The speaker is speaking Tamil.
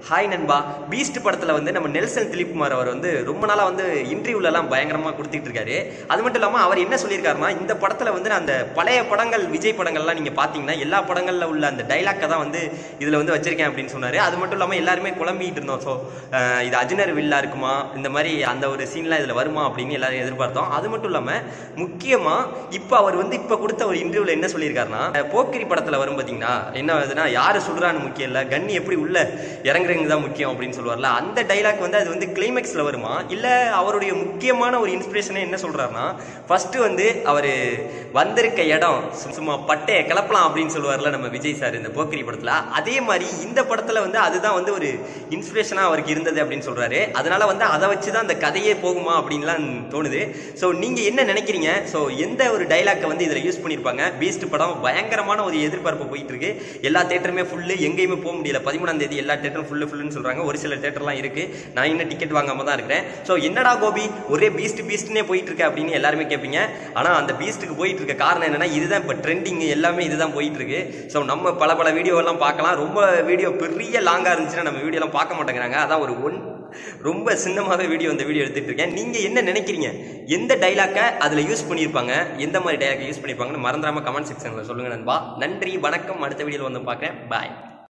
ஹாய் நண்பா பீஸ்ட் படத்துல வந்து நம்ம நெல்சன் திலீப்குமார் அவர் வந்து ரொம்ப நாளா வந்து இன்டர்வியூல எல்லாம் பயங்கரமா கொடுத்துட்டு இருக்காரு அது மட்டும் இல்லாம அவர் என்ன சொல்லியிருக்காருன்னா இந்த படத்துல வந்து அந்த பழைய படங்கள் விஜய் படங்கள்லாம் நீங்க பாத்தீங்கன்னா எல்லா படங்கள்ல உள்ள அந்த டைலாக்கை தான் வந்து இதுல வந்து வச்சிருக்கேன் அப்படின்னு சொன்னாரு அது மட்டும் இல்லாம எல்லாருமே குழம்பிட்டு இருந்தோம் ஸோ இது அஜினர் வில்லா இருக்குமா இந்த மாதிரி அந்த ஒரு சீன்லாம் இதுல வருமா அப்படின்னு எல்லாரும் எதிர்பார்த்தோம் அது மட்டும் இல்லாம முக்கியமா இப்போ அவர் வந்து இப்போ கொடுத்த ஒரு இன்டர்வியூல என்ன சொல்லியிருக்காருன்னா அஹ், போக்கிரி படத்துல வரும் பாத்தீங்கன்னா என்ன ஆகுதுன்னா யாரு சொல்றான்னு முக்கியம் இல்ல கன்னி எப்படி உள்ள இறங்குறவங்க தான் முக்கியம் அப்படின்னு சொல்லுவார்ல அந்த டைலாக் வந்து அது வந்து கிளைமேக்ஸ்ல வருமா இல்ல அவருடைய முக்கியமான ஒரு இன்ஸ்பிரேஷனே என்ன சொல்றாருன்னா ஃபர்ஸ்ட் வந்து அவரு வந்திருக்க இடம் சு- சும்மா பட்டைய கிளப்பலாம் அப்படின்னு சொல்லுவார்ல நம்ம விஜய் சார் இந்த போக்கிரி படத்துல அதே மாதிரி இந்த படத்துல வந்து அதுதான் வந்து ஒரு இன்ஸ்பிரேஷனா அவருக்கு இருந்தது அப்படின்னு சொல்றாரு அதனால வந்து அதை வச்சு தான் அந்த கதையே போகுமா அப்படின்லாம் தோணுது ஸோ நீங்க என்ன நினைக்கிறீங்க ஸோ எந்த ஒரு டைலாக்கை வந்து இதுல யூஸ் பண்ணியிருப்பாங்க பீஸ்ட் படம் பயங்கரமான ஒரு எதிர்பார்ப்பு போயிட்டு இருக்கு எல்லா தேட்டருமே ஃபுல்லு எங்கேயுமே போக முடியல பதிமூணாம் தேதி எல்லா தேட்டரும் ஃபுல்லு ஃபுல்லுன்னு சொல்றாங்க ஒரு சில தேட்டர்லாம் இருக்கு நான் இன்னும் டிக்கெட் வாங்காம தான் இருக்கிறேன் ஸோ என்னடா கோபி ஒரே பீஸ்ட் பீஸ்ட்னே போயிட்டு இருக்கு அப்படின்னு எல்லாருமே கேட்பீங்க ஆனா அந்த பீஸ்ட்டுக்கு போயிட்டு இருக்க காரணம் என்னன்னா இதுதான் இப்போ ட்ரெண்டிங் எல்லாமே இதுதான் போயிட்டு இருக்கு ஸோ நம்ம பல பல வீடியோ எல்லாம் பார்க்கலாம் ரொம்ப வீடியோ பெரிய லாங்கா இருந்துச்சுன்னா நம்ம வீடியோ எல்லாம் பார்க்க மாட்டேங்கிறாங்க அதான் ஒரு ஒன் ரொம்ப சின்னமாகவே வீடியோ இந்த வீடியோ எடுத்துட்டு இருக்கேன் நீங்க என்ன நினைக்கிறீங்க எந்த டைலாக்கை அதுல யூஸ் பண்ணியிருப்பாங்க எந்த மாதிரி டைலாக்கை யூஸ் பண்ணியிருப்பாங்கன்னு மறந்துடாம கமெண்ட் செக்ஷன்ல சொல்லுங்க நண்பா நன்றி வணக்கம் அடுத்த வீடியோல வந்து பார்க்குறேன் பாய்